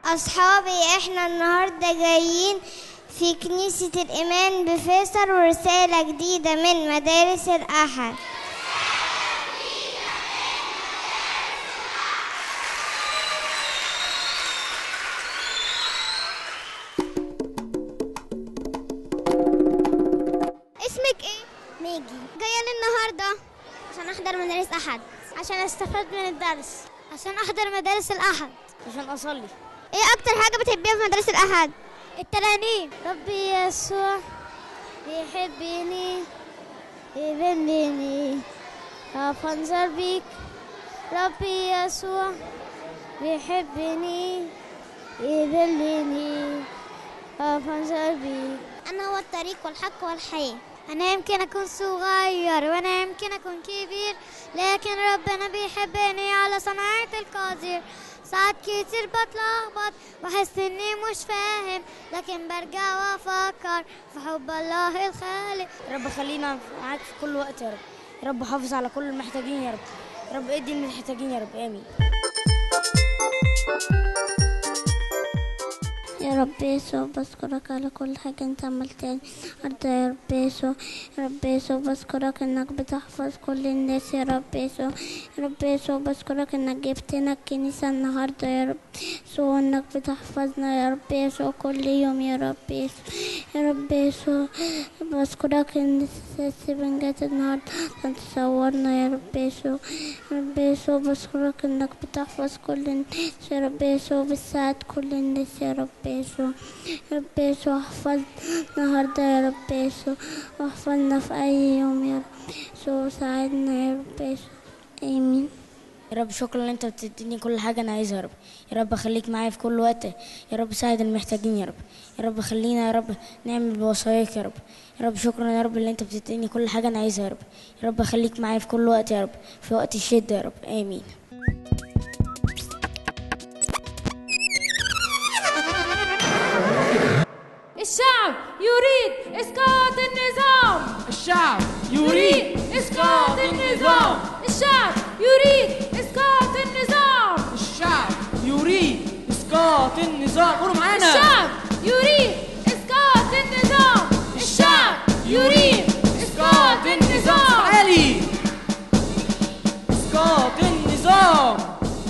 أصحابي إحنا النهاردة جايين في كنيسة الإيمان بفيصل ورسالة جديدة من مدارس الأحد اسمك ايه؟ ميجي جاية لي النهاردة عشان أحضر مدارس أحد عشان أستفاد من الدرس عشان أحضر مدارس الأحد عشان اصلي ايه اكتر حاجة بتحبيها في مدرسة الاحد الترانيم ربي يسوع يحبني يبنيني أفنزر بيك ربي يسوع بيحبني يذلني أفنزر بيك أنا هو الطريق والحق والحياة أنا يمكن أكون صغير وأنا يمكن أكون كبير لكن ربنا بيحبني على صناعة القدير ساعات كتير بتلخبط بحس إني مش فاهم لكن برجع وأفكر في حب الله الخالق يا رب خلينا معاك في كل وقت يا رب يا رب حافظ على كل المحتاجين يا رب يا رب ادي المحتاجين يا رب امين يا رب يسوع بشكرك على كل حاجة انت عملتها النهاردة يا رب يسوع يا رب يسوع بشكرك انك بتحفظ كل الناس يا رب يسوع يا رب يسوع بشكرك انك جبتنا الكنيسة النهاردة يا رب يسوع انك بتحفظنا يا رب يسوع كل يوم يا رب يسوع يا رب يسوع بشكرك ان سيبن جت النهاردة عشان تصورنا يا رب يسوع يا رب يسوع بشكرك انك بتحفظ كل الناس يا رب يسوع بتساعد كل الناس يا رب يسوع يا رب يسوع احفظنا النهارده يا رب يسوع واحفظنا في اي يوم يا رب يسوع ساعدنا يا رب يسوع امين يا رب شكرا ان انت بتديني كل حاجه انا عايزها يا رب يا رب خليك معايا في كل وقت يا رب ساعد المحتاجين يا رب يا رب خلينا يا رب نعمل بوصاياك يا رب يا رب شكرا يا رب ان انت بتديني كل حاجه انا عايزها يا رب يا رب خليك معايا في كل وقت يا رب في وقت الشده يا رب امين الشعب يريد إسقاط النظام الشعب يريد إسقاط النظام الشعب يريد إسقاط النظام الشعب يريد اسقاط النظام قولوا معانا الشعب يريد إسقاط النظام الشعب يريد إسقاط النظام عالي اسقاط النظام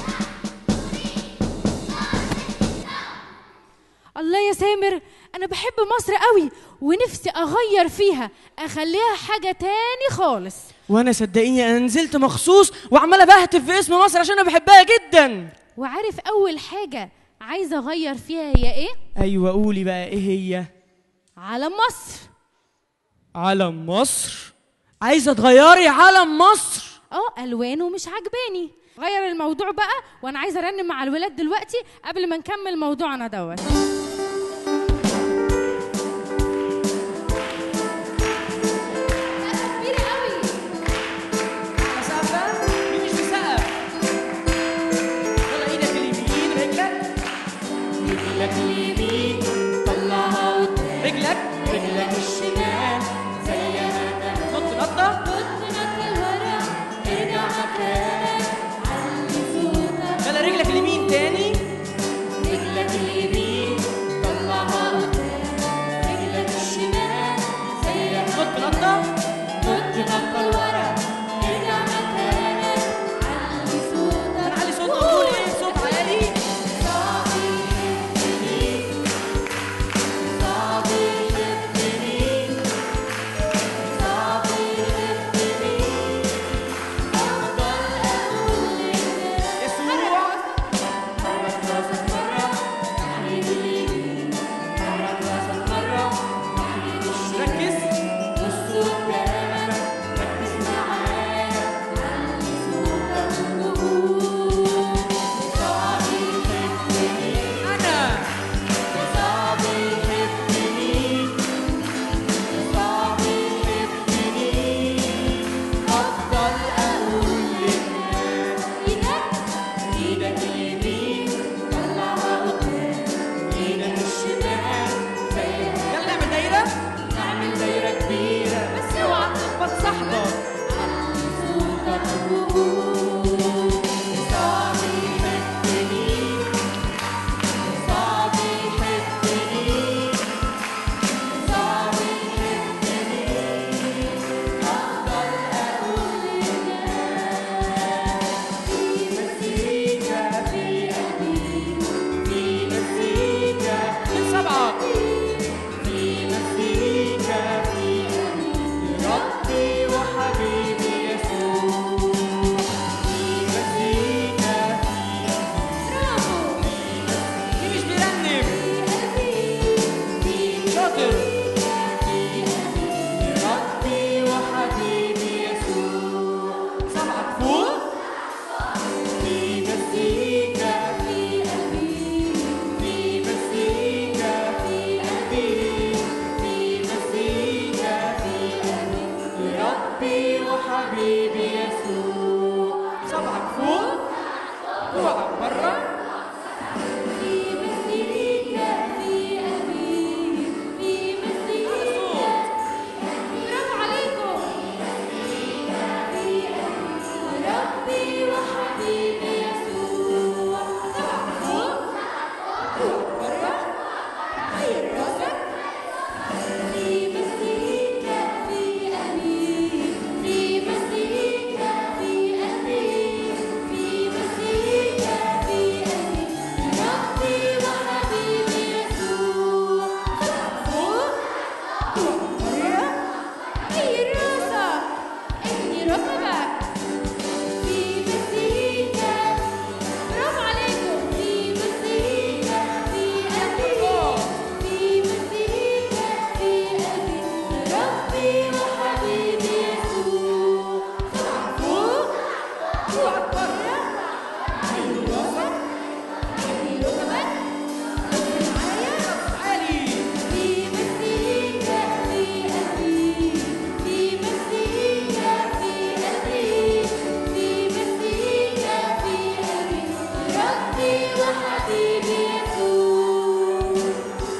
الله يا سامر أنا بحب مصر قوي ونفسي أغير فيها أخليها حاجة تاني خالص وانا صدقيني انا نزلت مخصوص وعماله بهتف في اسم مصر عشان انا بحبها جدا وعارف أول حاجة عايزة أغير فيها هي إيه؟ ايوه قولي بقى ايه هي علم مصر علم مصر عايزه تغيري علم مصر اه الوانه مش عجباني غير الموضوع بقى وانا عايزه ارنم مع الولاد دلوقتي قبل ما نكمل موضوعنا دوت كبيرة قوي مسافه مين مش مسقف يلا ايدك اليمين رجلك رجلك اليمين طلعها قدام رجلك رجلك الشمال زي ما نط نطه يلا رجلك اليمين تاني رجلك اليمين طلعها قدام رجلك الشمال زي نط نطه نط نطه لورا ارجع مكانك علي صوتك هنعلي صوتنا ونقول ايه صوت عالي ربي وحبيبي يسوع صبعك فوق كوعك برا في مثلك في أبي في مثلك برافو عليكم في أبي ربي وحبيبي يسوع صبعك فوق كوعك برا غير راسك في مثلك في أبي في مثلك في أبي في مثلك في أبي ربي وحبيبي يسوع فوق كوعك برا غير راسك احني ركبك في مثلك برافو عليكم في مثلك في أبي في مثلك في أبي ربي وحبيبي يسوع فوق كوعك برا غير راسك احني ركبك ركز معايا عالي في مثلك في أبي في مثلك في أبي في مثلك في أبي ربي وحبيبي يسوع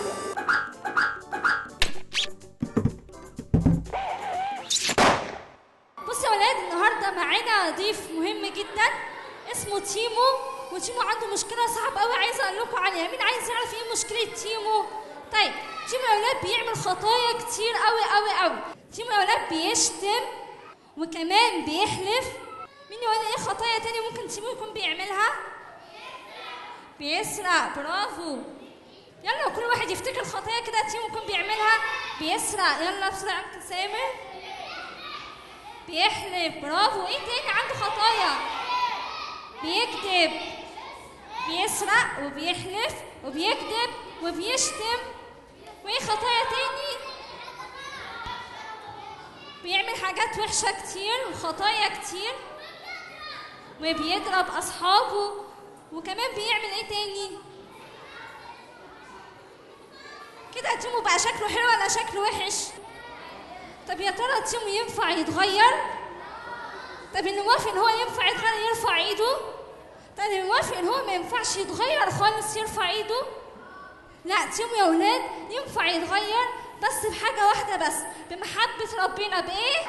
بصوا يا ولاد النهارده معانا ضيف مهم جدا اسمه تيمو وتيمو عنده مشكله صعبه قوي عايزه اقول لكم عليها مين عايز يعرف ايه مشكله تيمو طيب تيمو يا ولاد بيعمل خطايا كتير قوي قوي قوي تيمو يا ولاد بيشتم وكمان بيحلف مين يقول لي ايه خطايا تاني ممكن تيمو يكون بيعملها بيسرق برافو يلا كل واحد يفتكر خطايا كده تيمو يكون بيعملها بيسرق يلا بسرعه انت سامر بيحلف برافو ايه تاني عنده خطايا بيكذب بيسرق وبيحلف وبيكذب وبيشتم وايه خطايا تاني بيعمل حاجات وحشة كتير وخطايا كتير وبيضرب أصحابه وكمان بيعمل ايه تاني كده تيمو بقى شكله حلو ولا شكله وحش طب يا ترى تيمو ينفع يتغير طب اللي موافق ان هو ينفع يتغير يرفع ايده طب اللي موافق ان هو ما ينفعش يتغير خالص يرفع ايده لا تيمو يا ولاد ينفع يتغير بس بحاجه واحده بس بمحبه ربنا بايه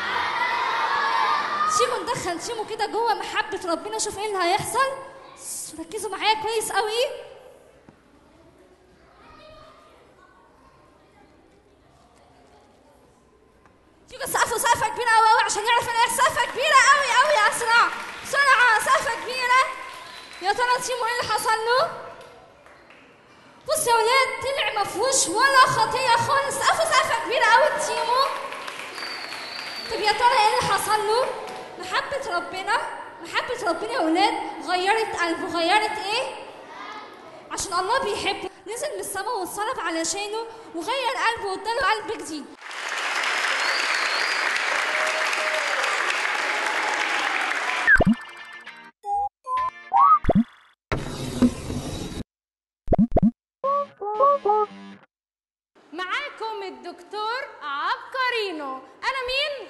تيمو ندخل تيمو كده جوه محبه ربنا شوف ايه اللي هيحصل ركزوا معايا كويس قوي تيجوا سقفوا سقفة كبيرة أوي أوي عشان يعرف إن هي سقفة كبيرة أوي أوي أسرع بسرعة سقفة كبيرة يا ترى تيمو إيه اللي حصل له؟ بص يا ولاد طلع مفهوش ولا خطية خالص سقفوا سقفة كبيرة أوي تيمو طب يا ترى إيه اللي حصل له؟ محبة ربنا محبة ربنا يا ولاد غيرت قلبه غيرت إيه؟ عشان الله بيحبه نزل من السماء واتصلب علشانه وغير قلبه واداله قلب جديد معاكم الدكتور عبقرينو انا مين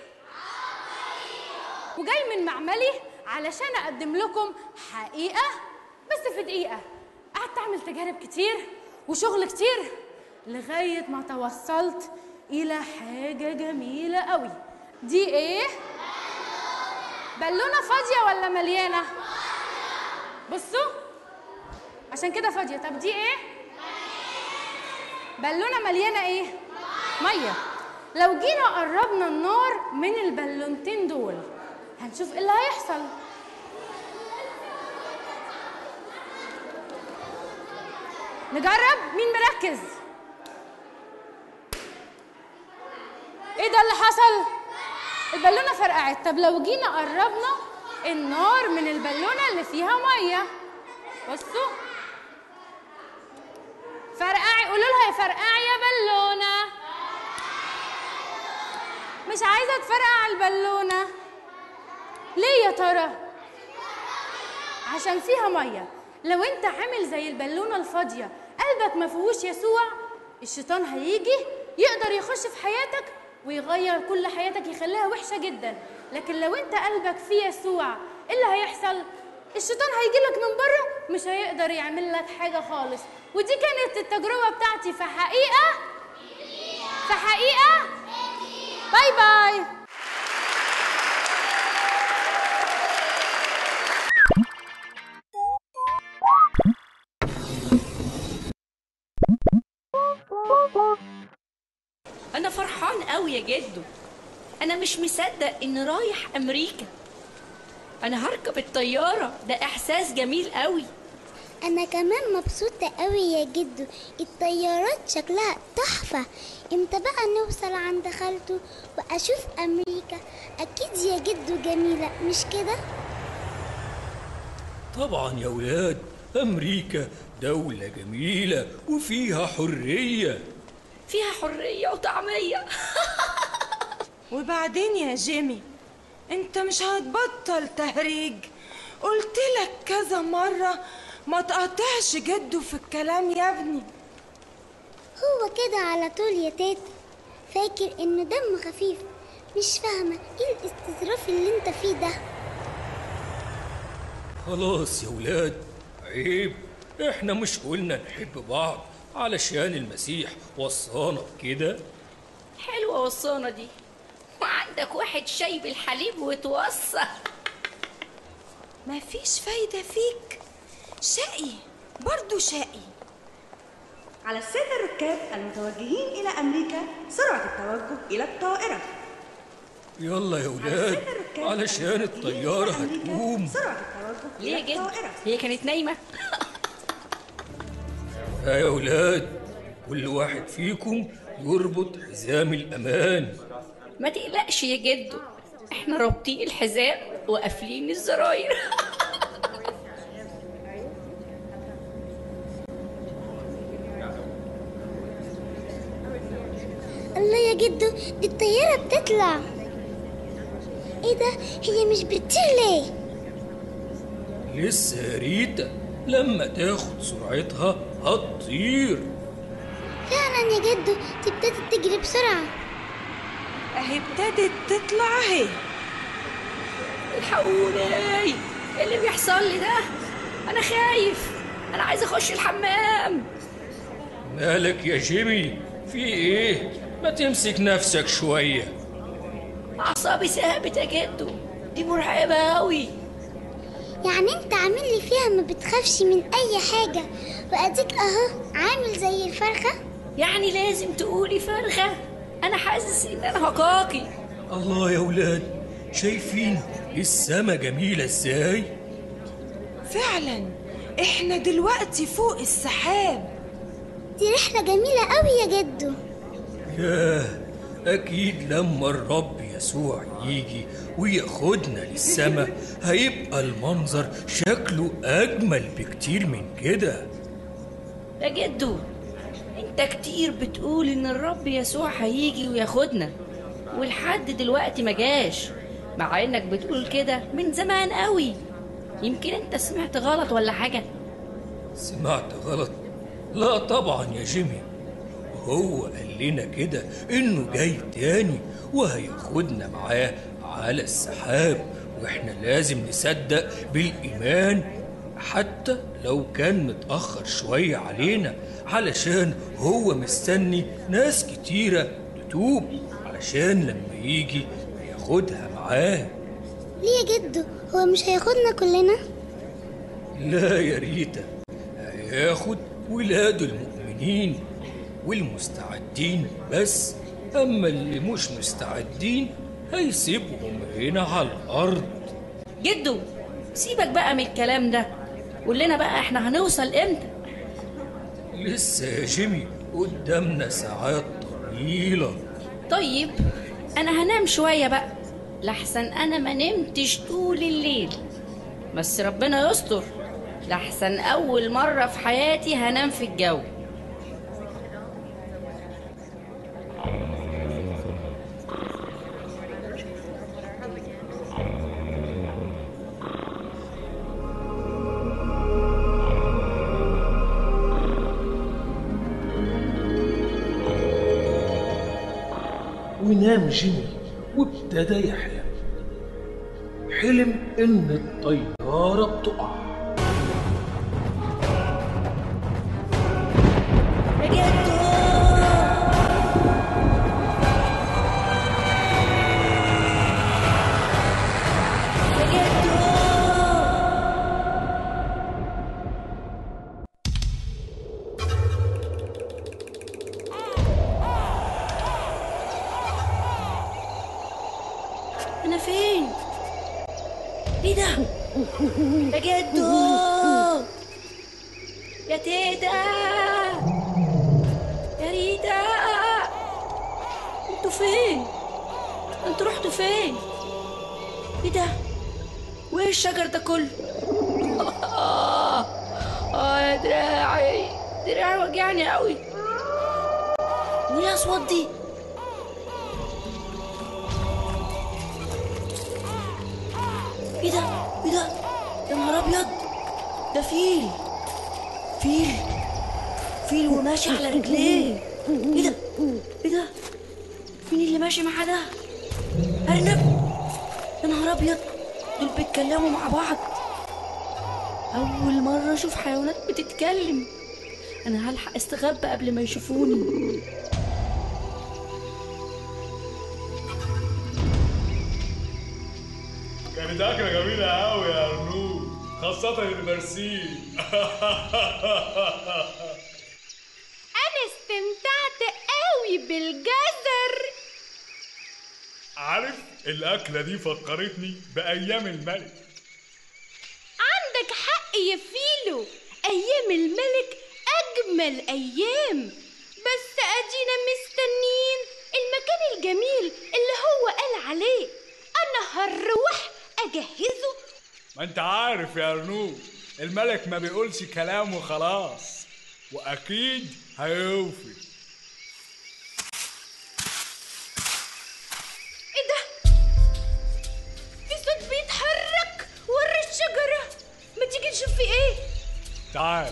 وجاي من معملي علشان اقدم لكم حقيقه بس في دقيقه قعدت اعمل تجارب كتير وشغل كتير لغايه ما توصلت الى حاجه جميله قوي دي ايه بالونه فاضيه ولا مليانه بصوا عشان كده فاضيه طب دي ايه بالونه مليانه ايه ميه لو جينا قربنا النار من البالونتين دول هنشوف ايه اللي هيحصل نجرب مين مركز ايه ده اللي حصل البالونه فرقعت طب لو جينا قربنا النار من البالونه اللي فيها ميه بصوا فرقعي قولوا لها يا فرقعي يا بالونه مش عايزه تفرقع البالونه ليه يا ترى عشان فيها ميه لو انت عامل زي البالونه الفاضيه قلبك ما فيهوش يسوع الشيطان هيجي يقدر يخش في حياتك ويغير كل حياتك يخليها وحشة جدا لكن لو انت قلبك فيه يسوع ايه اللي هيحصل الشيطان هيجي لك من بره مش هيقدر يعمل لك حاجة خالص ودي كانت التجربة بتاعتي في حقيقة في حقيقة باي باي أنا فرحان قوي يا جدو أنا مش مصدق إني رايح أمريكا أنا هركب الطيارة ده إحساس جميل قوي أنا كمان مبسوطة قوي يا جدو الطيارات شكلها تحفة امتى بقى نوصل عند خالته وأشوف أمريكا أكيد يا جدو جميلة مش كده؟ طبعا يا ولاد أمريكا دولة جميلة وفيها حرية فيها حرية وطعمية وبعدين يا جيمي انت مش هتبطل تهريج قلت لك كذا مرة ما تقطعش جده في الكلام يا ابني هو كده على طول يا تيتا فاكر إنه دم خفيف مش فاهمة إيه الاستظراف اللي أنت فيه ده خلاص يا ولاد عيب احنا مش قلنا نحب بعض علشان المسيح وصانا كده حلوة وصانة دي وعندك واحد شاي بالحليب وتوصى مفيش فايدة فيك شقي برضو شقي على السادة الركاب المتوجهين إلى أمريكا سرعة التوجه إلى الطائرة يلا يا ولاد علشان الطيارة هتقوم سرعة التوجه ليه إلى يا جد الطائرة هي كانت نايمة ها يا ولاد كل واحد فيكم يربط حزام الأمان ما تقلقش يا جدو احنا رابطين الحزام وقافلين الزراير الله يا جدو دي الطيارة بتطلع ايه ده هي مش بتطير ليه لسه يا ريتا لما تاخد سرعتها هتطير فعلا يا جدو دي ابتدت تجري بسرعة اهي ابتدت تطلع اهي الحقوني ايه اللي بيحصل لي ده انا خايف انا عايز اخش الحمام مالك يا جيمي في ايه ما تمسك نفسك شوية اعصابي ثابت يا جدو دي مرعبة قوي يعني انت عامل لي فيها ما بتخافش من اي حاجة واديك اهو عامل زي الفرخة يعني لازم تقولي فرخة انا حاسس ان انا هقاقي الله يا ولاد شايفين السما جميلة ازاي فعلا احنا دلوقتي فوق السحاب دي رحلة جميلة قوي يا جدو ياه أكيد لما الرب يسوع يجي وياخدنا للسما هيبقى المنظر شكله أجمل بكتير من كده يا جدو انت كتير بتقول ان الرب يسوع هيجي وياخدنا ولحد دلوقتي ما جاش مع انك بتقول كده من زمان قوي يمكن انت سمعت غلط ولا حاجة سمعت غلط لا طبعا يا جيمي هو قال لنا كده انه جاي تاني وهياخدنا معاه على السحاب واحنا لازم نصدق بالايمان حتى لو كان متاخر شويه علينا علشان هو مستني ناس كتيره تتوب علشان لما يجي ياخدها معاه ليه يا جدو هو مش هياخدنا كلنا لا يا ريتا هياخد ولاده المؤمنين والمستعدين بس أما اللي مش مستعدين هيسيبهم هنا على الأرض جدو سيبك بقى من الكلام ده قول لنا بقى احنا هنوصل امتى لسه يا جيمي قدامنا ساعات طويلة طيب انا هنام شوية بقى لحسن انا ما نمتش طول الليل بس ربنا يستر لحسن اول مرة في حياتي هنام في الجو ونام جيمي وابتدى يحلم حلم إن الطيارة بتقع انا فين ايه ده يا جدو يا تيتا يا ريتا انتوا فين انتوا رحتوا فين ايه ده وايه الشجر ده كله اه اه يا دراعي دراعي وجعني قوي وايه الاصوات دي ايه ده ايه ده يا نهار ابيض ده فيل فيل فيل وماشي على رجليه ايه ده ايه ده مين اللي ماشي معاه ده ارنب يا نهار ابيض دول بيتكلموا مع بعض اول مره اشوف حيوانات بتتكلم انا هلحق استخبى قبل ما يشوفوني كانت أكلة جميلة أوي يا أرنوب خاصة البرسيم أنا استمتعت قوي بالجزر عارف الأكلة دي فكرتني بأيام الملك عندك حق يا فيلو أيام الملك أجمل أيام بس أدينا مستنيين المكان الجميل اللي هو قال عليه أنا هروح أجهزه ما أنت عارف يا أرنوب الملك ما بيقولش كلام وخلاص وأكيد هيوفي إيه ده؟ في صوت بيتحرك ورا الشجرة ما تيجي نشوف في إيه؟ تعال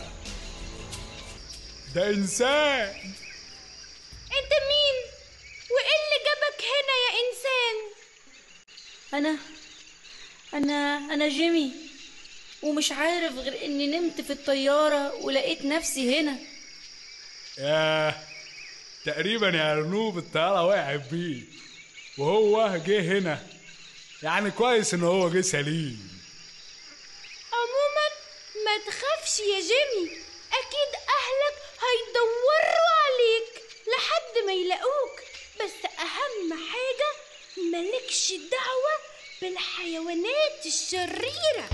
ده إنسان أنت مين؟ وإيه اللي جابك هنا يا إنسان؟ انا انا انا جيمي ومش عارف غير اني نمت في الطياره ولقيت نفسي هنا ياه تقريبا يا أرنوب الطيارة وقعت بيه وهو جه هنا يعني كويس إن هو جه سليم عموما ما تخافش يا جيمي اكيد اهلك هيدوروا عليك لحد ما يلاقوك بس اهم حاجة مالكش دعوة بالحيوانات الشريرة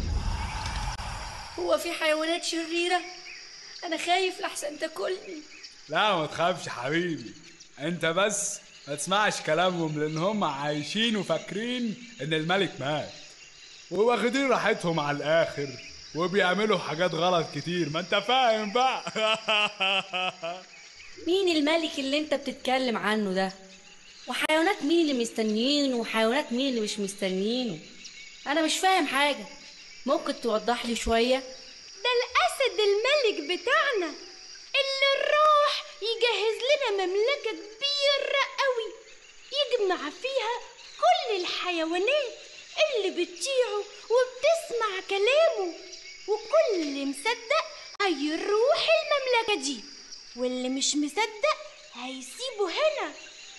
هو في حيوانات شريره انا خايف لحسن تاكلني لا ما تخافش حبيبي انت بس ما تسمعش كلامهم لان هم عايشين وفاكرين ان الملك مات وواخدين راحتهم على الاخر وبيعملوا حاجات غلط كتير ما انت فاهم بقى مين الملك اللي انت بتتكلم عنه ده وحيوانات مين اللي مستنيينه وحيوانات مين اللي مش مستنيينه انا مش فاهم حاجه ممكن توضح لي شويه ده الاسد الملك بتاعنا اللي راح يجهز لنا مملكة كبيرة قوي يجمع فيها كل الحيوانات اللي بتطيعه وبتسمع كلامه وكل اللي مصدق هيروح المملكة دي واللي مش مصدق هيسيبه هنا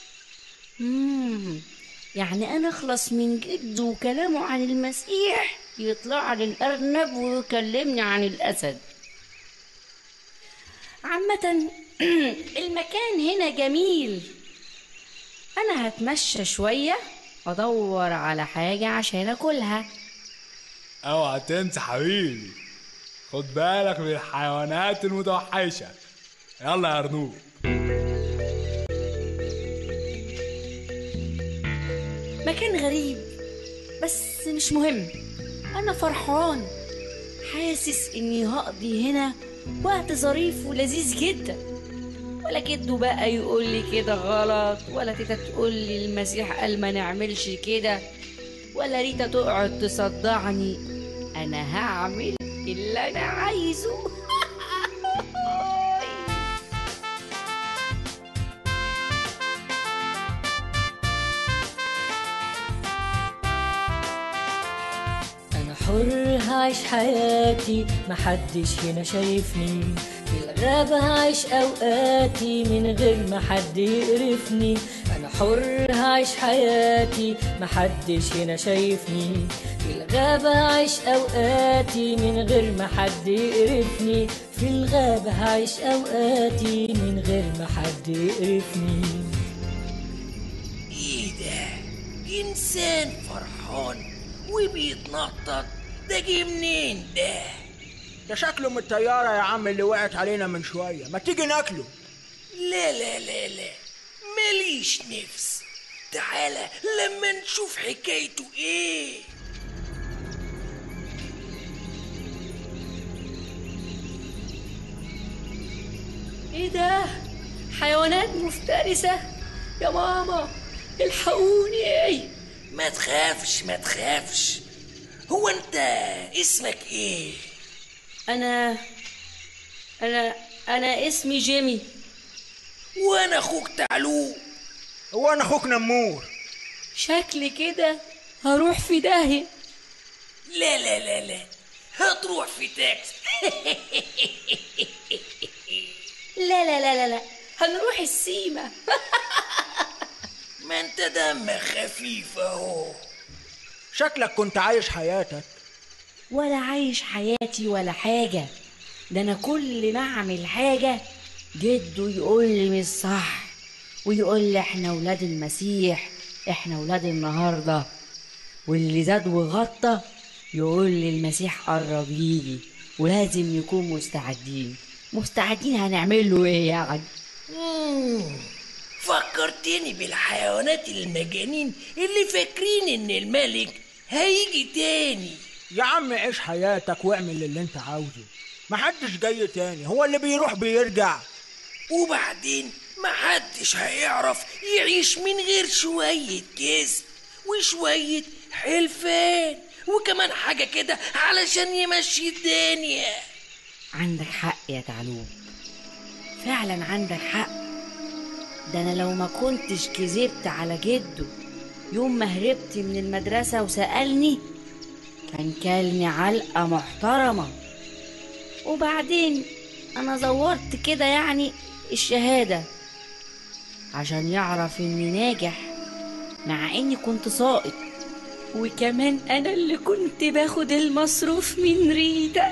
مم. يعني انا اخلص من جده وكلامه عن المسيح يطلع لي الارنب ويكلمني عن الاسد عامة المكان هنا جميل انا هتمشى شوية ادور على حاجة عشان اكلها اوعى تنسى حبيبي خد بالك من الحيوانات المتوحشة يلا يا أرنوب مكان غريب بس مش مهم انا فرحان حاسس اني هقضي هنا وقت ظريف ولذيذ جدا ولا جده بقى يقول لي كده غلط ولا تيتا تقول لي المسيح قال ما نعملش كده ولا ريتا تقعد تصدعني انا هعمل اللي انا عايزه حر هعيش حياتي محدش هنا شايفني في الغابة هعيش أوقاتي من غير ما حد يقرفني أنا حر هعيش حياتي محدش هنا شايفني في الغابة هعيش أوقاتي من غير ما حد يقرفني في الغابة هعيش أوقاتي من غير ما حد يقرفني ايه ده انسان فرحان وبيتنطط ده جه منين ده ده شكله من الطيارة يا عم اللي وقعت علينا من شوية ما تيجي ناكله لا لا لا لا ماليش نفس تعالى لما نشوف حكايته ايه ايه ده حيوانات مفترسة يا ماما الحقوني ايه ما تخافش ما تخافش هو انت اسمك ايه انا انا انا اسمي جيمي وانا اخوك تعلو هو انا اخوك نمور شكلي كده هروح في داهية لا لا لا لا هتروح في تاكس لا لا لا لا لا هنروح السيما ما انت دمك خفيف اهو شكلك كنت عايش حياتك ولا عايش حياتي ولا حاجة ده أنا كل ما أعمل حاجة جده يقول لي مش صح ويقول لي إحنا ولاد المسيح إحنا ولاد النهاردة واللي زاد وغطى يقول لي المسيح قرب يجي ولازم نكون مستعدين مستعدين هنعمل له ايه يعني مم. فكرتني بالحيوانات المجانين اللي فاكرين ان الملك هيجي تاني يا عم عيش حياتك واعمل اللي انت عاوزه محدش جاي تاني هو اللي بيروح بيرجع وبعدين محدش هيعرف يعيش من غير شوية كذب وشوية حلفان وكمان حاجة كده علشان يمشي الدنيا عندك حق يا تعلوم فعلا عندك حق ده انا لو ما كنتش كذبت على جده يوم ما هربت من المدرسة وسألني كان كلني علقة محترمة وبعدين انا زورت كده يعني الشهادة عشان يعرف اني ناجح مع اني كنت ساقط وكمان انا اللي كنت باخد المصروف من ريتا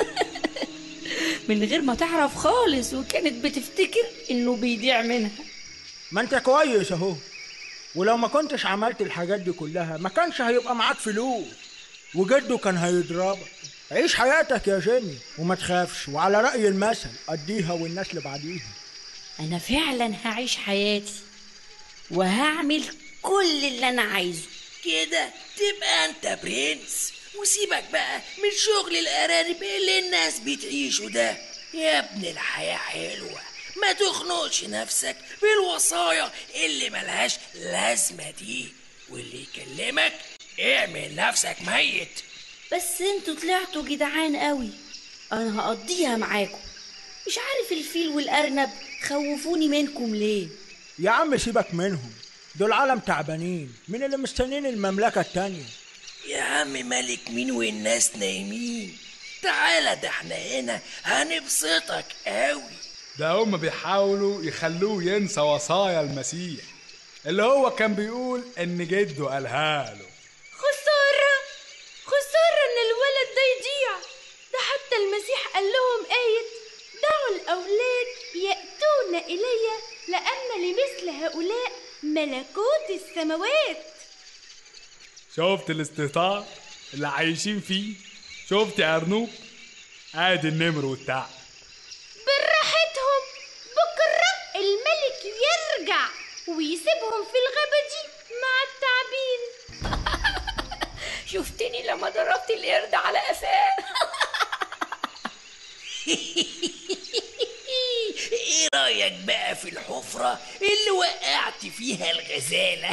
من غير ما تعرف خالص وكانت بتفتكر انه بيضيع منها ما انت كويس اهو ولو ما كنتش عملت الحاجات دي كلها ما كانش هيبقى معاك فلوس وجده كان هيضربك عيش حياتك يا جيمي وما تخافش وعلى رأي المثل قضيها والناس اللي بعديها انا فعلا هعيش حياتي وهعمل كل اللي انا عايزه كده تبقى انت برنس وسيبك بقى من شغل الارانب اللي الناس بتعيشه ده يا ابن الحياة حلوة ما تخنقش نفسك بالوصايا اللي ملهاش لازمة دي واللي يكلمك اعمل نفسك ميت بس انتوا طلعتوا جدعان قوي انا هقضيها معاكم مش عارف الفيل والارنب خوفوني منكم ليه يا عم سيبك منهم دول عالم تعبانين من اللي مستنين المملكة التانية يا عم ملك مين والناس نايمين تعالى ده احنا هنا هنبسطك قوي ده هم بيحاولوا يخلوه ينسى وصايا المسيح اللي هو كان بيقول ان جده قالها له خسارة خسارة إن الولد ده يضيع ده حتى المسيح قال لهم آية دعوا الأولاد يأتون إلي لأن لمثل هؤلاء ملكوت السماوات شفت الاستهتار اللي عايشين فيه شفت يا ارنوب ادي النمر والتعب براحتهم بكرة الملك يرجع ويسيبهم في الغابة دي مع التعبين شفتني لما ضربت القرد على قفاه ايه رايك بقى في الحفرة اللي وقعت فيها الغزالة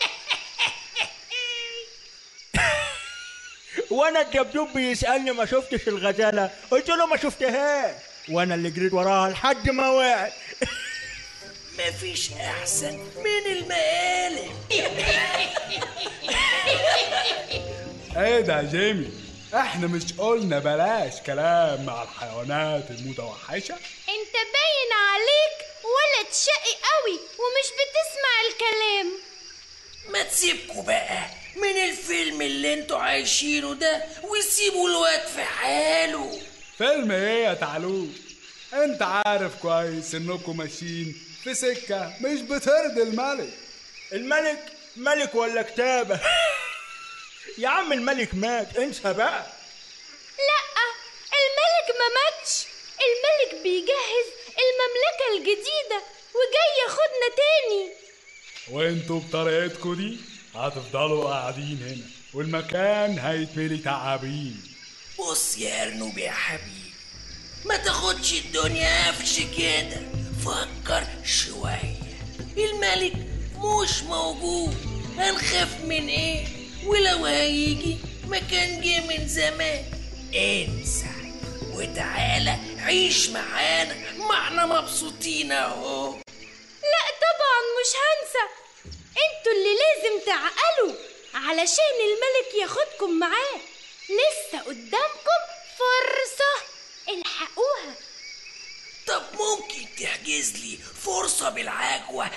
وانا الدبدوب بيسألني ما شفتش الغزالة قلت له ما شفتهاش وانا اللي جريت وراها لحد ما وقعت مفيش احسن من المقالب ايه ده يا جيمي احنا مش قلنا بلاش كلام مع الحيوانات المتوحشة انت باين عليك ولد شقي قوي ومش بتسمع الكلام ما تسيبكوا بقى من الفيلم اللي انتوا عايشينه ده وسيبوا الواد في حاله فيلم ايه يا تعلوق انت عارف كويس انكم ماشيين في سكة مش بترضي الملك الملك ملك ولا كتابة يا عم الملك مات انسى بقى لا الملك ما ماتش الملك بيجهز المملكة الجديدة وجاي ياخدنا تاني وانتوا بطريقتكوا دي هتفضلوا قاعدين هنا والمكان هيتملي تعابين بص يا ارنوب يا حبيبي ما تاخدش الدنيا قفش كده فكر شوية الملك مش موجود هنخاف من ايه ولو هيجي ما كان جه من زمان انسى وتعالى عيش معانا ما احنا مبسوطين اهو لا طبعا مش هنسى انتوا اللي لازم تعقلوا علشان الملك ياخدكم معاه لسه قدامكم فرصة الحقوها طب ممكن تحجز لي فرصة بالعجوة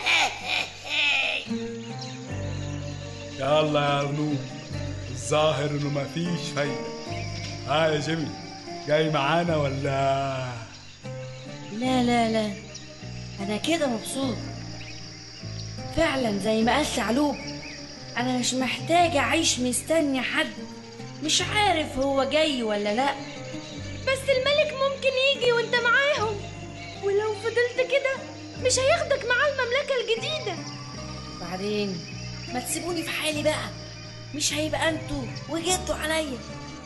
يلا يا ارنوب الظاهر انه مفيش فايدة ها يا جيمي جاي معانا ولا لا لا لا انا كده مبسوط فعلا زي ما قال شعلوب انا مش محتاجة اعيش مستني حد مش عارف هو جاي ولا لا بس الملك ممكن يجي وانت معاهم ولو فضلت كده مش هياخدك معاه المملكة الجديدة بعدين ما تسيبوني في حالي بقى مش هيبقى انتوا وجدتوا عليا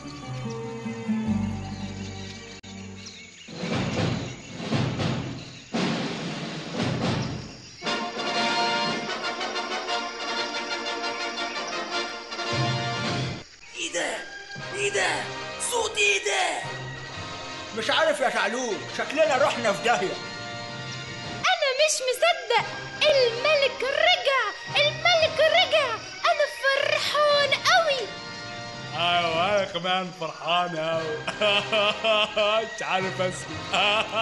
ايه ده ايه ده صوت ايه ده مش عارف يا شعلوك شكلنا رحنا في داهية انا مش مصدق الملك رجع الملك رجع انا فرحان قوي ايوه انا كمان فرحان اوي مش عارف اسكت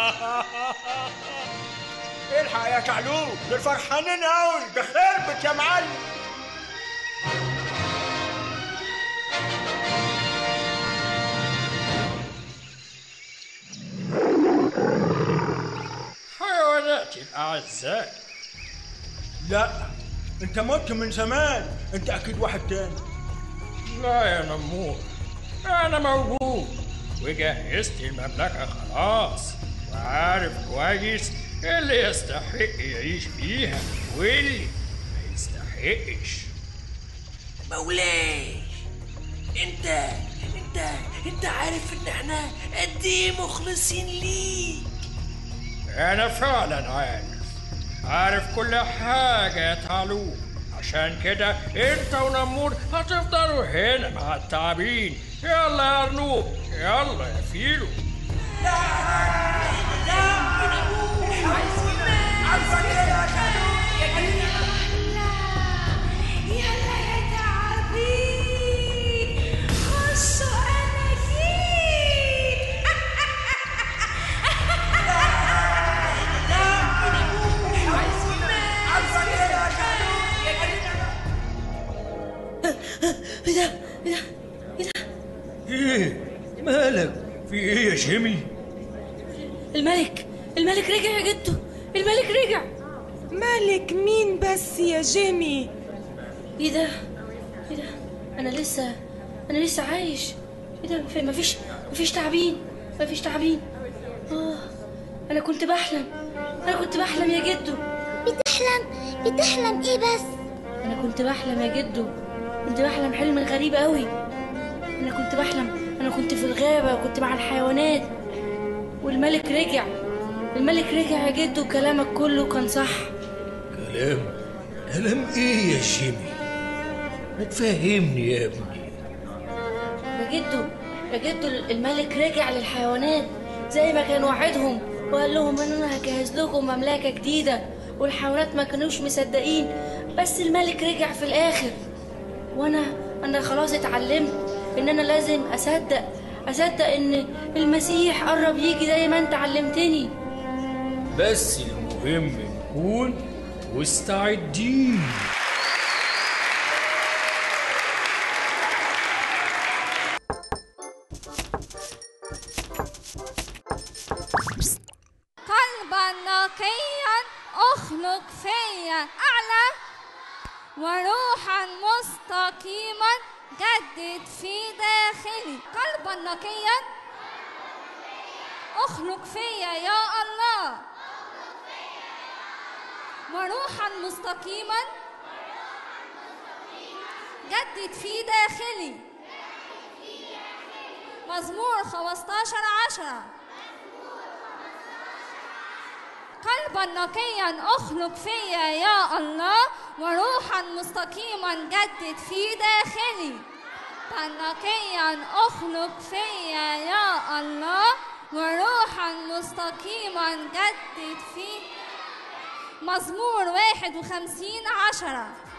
الحق يا شعلوك دول فرحانين قوي ده خربت يا معلم حيواناتي الأعزاء لا انت مت من زمان انت اكيد واحد تاني لا يا نمور أنا موجود وجهزت المملكة خلاص وعارف كويس اللي يستحق يعيش فيها واللي ما يستحقش مولاي انت انت انت عارف ان احنا قد ايه مخلصين ليك أنا فعلا عارف عارف كل حاجة يا تعلوم عشان كده انت ونمور هتفضلوا هنا مع التعابين يلا يا أرنوب يلا يا فيلو يلا يا تعابين خشوا انا جيت ايه ده ايه ده ايه ده ايه مالك في ايه يا جيمي الملك الملك رجع يا جدو الملك رجع ملك مين بس يا جيمي ايه ده ايه ده انا لسه انا لسه عايش ايه ده في- مفيش مفيش تعابين مفيش تعابين اه انا كنت بحلم انا كنت بحلم يا جدو بتحلم بتحلم ايه بس انا كنت بحلم يا جدو كنت بحلم حلم غريب قوي انا كنت بحلم انا كنت في الغابه وكنت مع الحيوانات والملك رجع الملك رجع يا جدو كلامك كله كان صح كلام كلام ايه يا جيمي ما تفهمني يا ابني يا جدو يا جدو الملك رجع للحيوانات زي ما كان وعدهم وقال لهم ان انا هجهز لكم مملكه جديده والحيوانات ما كانوش مصدقين بس الملك رجع في الاخر وانا انا خلاص اتعلمت ان انا لازم اصدق اصدق ان المسيح قرب يجي زي ما انت علمتني بس المهم نكون مستعدين قلبا نقيا اخلق فيا اعلى وروحا مستقيما جدد في داخلي قلبا نقيا اخلق فيا يا الله وروحا مستقيما جدد في داخلي مزمور 15 عشرة قلبا نقيا اخلق فيا يا الله وروحا مستقيما جدد في داخلي قلبا نقيا اخلق فيا يا الله وروحا مستقيما جدد في مزمور واحد وخمسين عشرة